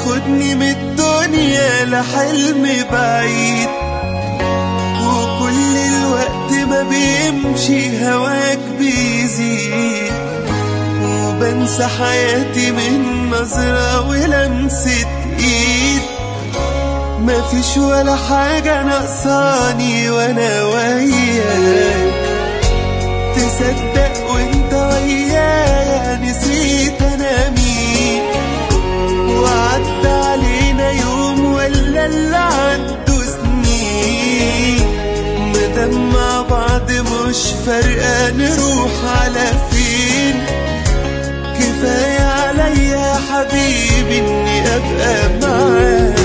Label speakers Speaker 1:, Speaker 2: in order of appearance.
Speaker 1: تاخدني من الدنيا لحلم بعيد وكل الوقت ما بيمشي هواك بيزيد وبنسى حياتي من نظرة ولمسة ايد مفيش ولا حاجة ناقصاني وانا وياك تصدق وانت ويايا نسيت انا مين وعدى علينا يوم ولا اللي عدوا سنين مادام مع بعض مش فارقة نروح على فين كفاية عليا يا حبيبي اني ابقى معاك